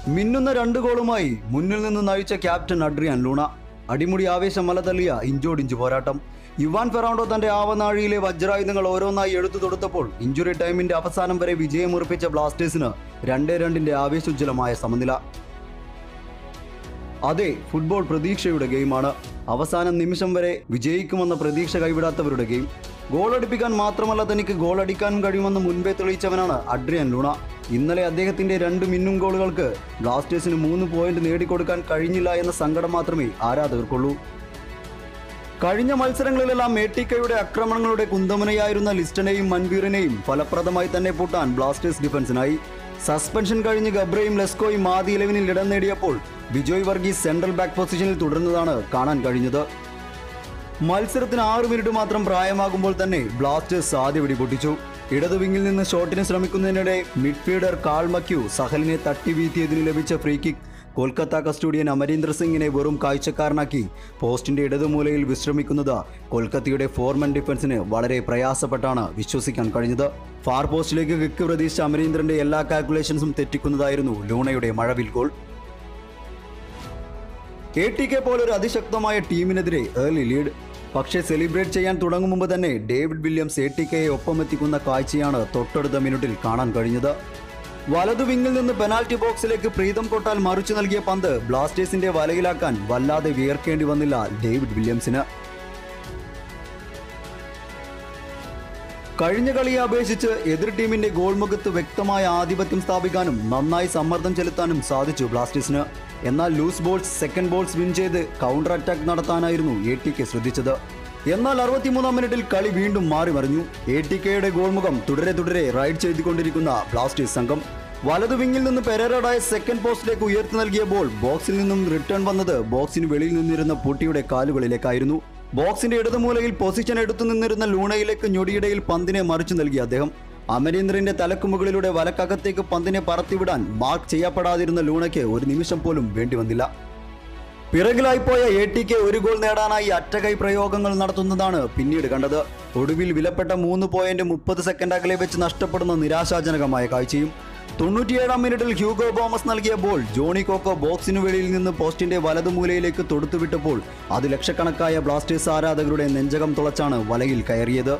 മിന്നുന്ന രണ്ട് ഗോളുമായി മുന്നിൽ നിന്ന് നയിച്ച ക്യാപ്റ്റൻ അഡ്രിയാൻ ലൂണ അടിമുടി ആവേശം മലതള്ളിയ ഇഞ്ചോടിഞ്ച് പോരാട്ടം യുവാൻ ഫെറാണ്ടോ തന്റെ ആവനാഴിയിലെ വജ്രായുധങ്ങൾ ഓരോന്നായി എടുത്തു തൊടുത്തപ്പോൾ ഇഞ്ചുറി ടൈമിന്റെ അവസാനം വരെ വിജയമുറപ്പിച്ച ബ്ലാസ്റ്റേഴ്സിന് രണ്ടേ രണ്ടിന്റെ ആവേശോജ്വലമായ സമനില അതെ ഫുട്ബോൾ പ്രതീക്ഷയുടെ ഗെയിമാണ് അവസാന നിമിഷം വരെ വിജയിക്കുമെന്ന പ്രതീക്ഷ കൈവിടാത്തവരുടെ ഗെയിം ഗോളടിപ്പിക്കാൻ മാത്രമല്ല തനിക്ക് ഗോളടിക്കാനും കഴിയുമെന്ന് മുൻപേ തെളിയിച്ചവനാണ് അഡ്രിയൻ ലൂണ ഇന്നലെ അദ്ദേഹത്തിന്റെ രണ്ട് മിന്നും ഗോളുകൾക്ക് ബ്ലാസ്റ്റേഴ്സിന് മൂന്ന് പോയിന്റ് നേടിക്കൊടുക്കാൻ കഴിഞ്ഞില്ല എന്ന സങ്കടം മാത്രമേ ആരാധകർക്കുള്ളൂ കഴിഞ്ഞ മത്സരങ്ങളിലെല്ലാം മേട്ടിക്കയുടെ ആക്രമണങ്ങളുടെ കുന്തമനയായിരുന്ന ലിസ്റ്റനെയും മൻവീറിനെയും ഫലപ്രദമായി തന്നെ പൂട്ടാൻ ബ്ലാസ്റ്റേഴ്സ് ഡിഫൻസിനായി സസ്പെൻഷൻ കഴിഞ്ഞ് ഗബ്രയും ലെസ്കോയും ആദ്യ ഇലവനിൽ ഇടം നേടിയപ്പോൾ ബിജോയ് വർഗീസ് സെൻട്രൽ ബാക്ക് പൊസിഷനിൽ തുടരുന്നതാണ് കാണാൻ കഴിഞ്ഞത് മത്സരത്തിന് ആറ് മിനിറ്റ് മാത്രം പ്രായമാകുമ്പോൾ തന്നെ ബ്ലാസ്റ്റേഴ്സ് ആദ്യ വെടി പൊട്ടിച്ചു ഇടതു വിങ്ങിൽ നിന്ന് ഷോട്ടിന് ശ്രമിക്കുന്നതിനിടെ മിഡ്ഫീൽഡർ കാൾ മക്യു സഹലിനെ തട്ടി വീഴ്ത്തിയതിന് ലഭിച്ച free kick Kolkata custodian Amarinder സിംഗിനെ വെറും കാഴ്ചക്കാരനാക്കി പോസ്റ്റിന്റെ ഇടതുമൂലയിൽ വിശ്രമിക്കുന്നത് കൊൽക്കത്തയുടെ ഫോർമൻ ഡിഫൻസിന് വളരെ പ്രയാസപ്പെട്ടാണ് വിശ്വസിക്കാൻ കഴിഞ്ഞത് ഫാർ പോസ്റ്റിലേക്ക് കിക്ക് പ്രതീക്ഷിച്ച അമരീന്ദ്രന്റെ എല്ലാ കാൽക്കുലേഷൻസും തെറ്റിക്കുന്നതായിരുന്നു ലൂണയുടെ മഴവിൽ ഗോൾ എ ടി കെ പോലൊരു അതിശക്തമായ ടീമിനെതിരെ ഏർലി ലീഡ് പക്ഷേ സെലിബ്രേറ്റ് ചെയ്യാൻ തുടങ്ങും മുമ്പ് തന്നെ ഡേവിഡ് വില്യംസ് എ ടി കെയെ ഒപ്പമെത്തിക്കുന്ന കാഴ്ചയാണ് തൊട്ടടുത്ത മിനിറ്റിൽ കാണാൻ കഴിഞ്ഞത് വലതു വിങ്ങിൽ നിന്ന് പെനാൽറ്റി ബോക്സിലേക്ക് പ്രീതം കൊട്ടാൽ മറിച്ചു നൽകിയ പന്ത് ബ്ലാസ്റ്റേഴ്സിന്റെ വലയിലാക്കാൻ വല്ലാതെ വിയർക്കേണ്ടി വന്നില്ല ഡേവിഡ് വില്യംസിന് കഴിഞ്ഞ കളിയെ അപേക്ഷിച്ച് എതിർ ടീമിന്റെ ഗോൾ മുഖത്ത് വ്യക്തമായ ആധിപത്യം സ്ഥാപിക്കാനും നന്നായി സമ്മർദ്ദം ചെലുത്താനും സാധിച്ചു ബ്ലാസ്റ്റേഴ്സിന് എന്നാൽ loose balls second balls win ചെയ്ത് കൗണ്ടർ അറ്റാക്ക് നടത്താനായിരുന്നു എ ടി കെ ശ്രദ്ധിച്ചത് എന്നാൽ അറുപത്തിമൂന്നാം മിനിറ്റിൽ കളി വീണ്ടും മാറി മറിഞ്ഞു എ ടി കെയുടെ ഗോൾമുഖം തുടരെ തുടരെ റൈഡ് ചെയ്തുകൊണ്ടിരിക്കുന്ന ബ്ലാസ്റ്റേഴ്സ് സംഘം വലതു വിങ്ങിൽ നിന്ന് പെരേറഡായ സെക്കൻഡ് പോസ്റ്റിലേക്ക് ഉയർത്തി നൽകിയ ബോൾ ബോക്സിൽ നിന്നും റിട്ടേൺ വന്നത് ബോക്സിന് വെളിയിൽ നിന്നിരുന്ന പൂട്ടിയുടെ കാലുകളിലേക്കായിരുന്നു ബോക്സിന്റെ ഇടതുമൂലയിൽ പൊസിഷൻ എടുത്തു നിന്നിരുന്ന ലൂണയിലേക്ക് ഞൊടിയിടയിൽ പന്തിനെ മറിച്ചു നൽകി അദ്ദേഹം അമരീന്ദ്രന്റെ തലക്കുമുകളിലൂടെ വലക്കകത്തേക്ക് പന്തിനെ പറത്തിവിടാൻ മാർക്ക് ചെയ്യപ്പെടാതിരുന്ന ലൂണയ്ക്ക് ഒരു നിമിഷം പോലും വേണ്ടി വന്നില്ല പിറകിലായിപ്പോയ എ ടിക്ക് ഒരു ഗോൾ നേടാനായി അറ്റകൈ പ്രയോഗങ്ങൾ നടത്തുന്നതാണ് പിന്നീട് കണ്ടത് ഒടുവിൽ വിലപ്പെട്ട മൂന്ന് പോയിന്റ് മുപ്പത് സെക്കൻഡ് അകലെ വെച്ച് നഷ്ടപ്പെടുന്ന നിരാശാജനകമായ കാഴ്ചയും തൊണ്ണൂറ്റിയേഴാം മിനിറ്റിൽ ഹ്യൂഗോ ബോമസ് നൽകിയ ബോൾ ജോണി കോക്കോ ബോക്സിനു വെളിയിൽ നിന്ന് പോസ്റ്റിന്റെ വലതുമൂലയിലേക്ക് തൊടുത്തുവിട്ടപ്പോൾ അത് ലക്ഷക്കണക്കായ ബ്ലാസ്റ്റേഴ്സ് ആരാധകരുടെ നെഞ്ചകം തുളച്ചാണ് വലയിൽ കയറിയത്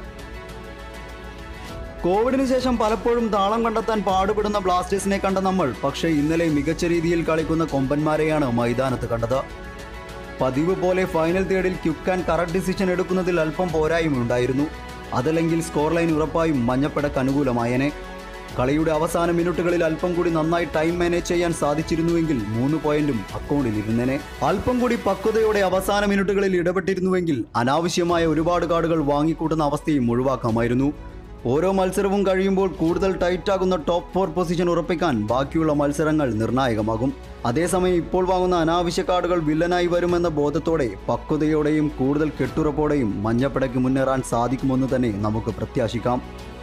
കോവിഡിന് ശേഷം പലപ്പോഴും താളം കണ്ടെത്താൻ പാടുപെടുന്ന ബ്ലാസ്റ്റേഴ്സിനെ കണ്ട നമ്മൾ പക്ഷേ ഇന്നലെ മികച്ച രീതിയിൽ കളിക്കുന്ന കൊമ്പന്മാരെയാണ് മൈതാനത്ത് കണ്ടത് പതിവ് പോലെ ഫൈനൽ തേർഡിൽ ക്യുക്ക് ആൻഡ് കറക്റ്റ് ഡിസിഷൻ എടുക്കുന്നതിൽ അല്പം പോരായ്മയുണ്ടായിരുന്നു അതല്ലെങ്കിൽ സ്കോർ ലൈൻ ഉറപ്പായും മഞ്ഞപ്പടക്ക് അനുകൂലമായേനെ കളിയുടെ അവസാന മിനിറ്റുകളിൽ അല്പം കൂടി നന്നായി ടൈം മാനേജ് ചെയ്യാൻ സാധിച്ചിരുന്നുവെങ്കിൽ മൂന്ന് പോയിന്റും അക്കൗണ്ടിൽ ഇരുന്നേനെ അല്പം കൂടി പക്വതയോടെ അവസാന മിനിറ്റുകളിൽ ഇടപെട്ടിരുന്നുവെങ്കിൽ അനാവശ്യമായ ഒരുപാട് കാർഡുകൾ വാങ്ങിക്കൂട്ടുന്ന അവസ്ഥയും ഒഴിവാക്കാമായിരുന്നു ഓരോ മത്സരവും കഴിയുമ്പോൾ കൂടുതൽ ടൈറ്റാകുന്ന ടോപ്പ് ഫോർ പൊസിഷൻ ഉറപ്പിക്കാൻ ബാക്കിയുള്ള മത്സരങ്ങൾ നിർണായകമാകും അതേസമയം ഇപ്പോൾ വാങ്ങുന്ന അനാവശ്യ കാർഡുകൾ വില്ലനായി വരുമെന്ന ബോധത്തോടെ പക്വതയോടെയും കൂടുതൽ കെട്ടുറപ്പോടെയും മഞ്ഞപ്പടയ്ക്ക് മുന്നേറാൻ സാധിക്കുമെന്ന് തന്നെ നമുക്ക് പ്രത്യാശിക്കാം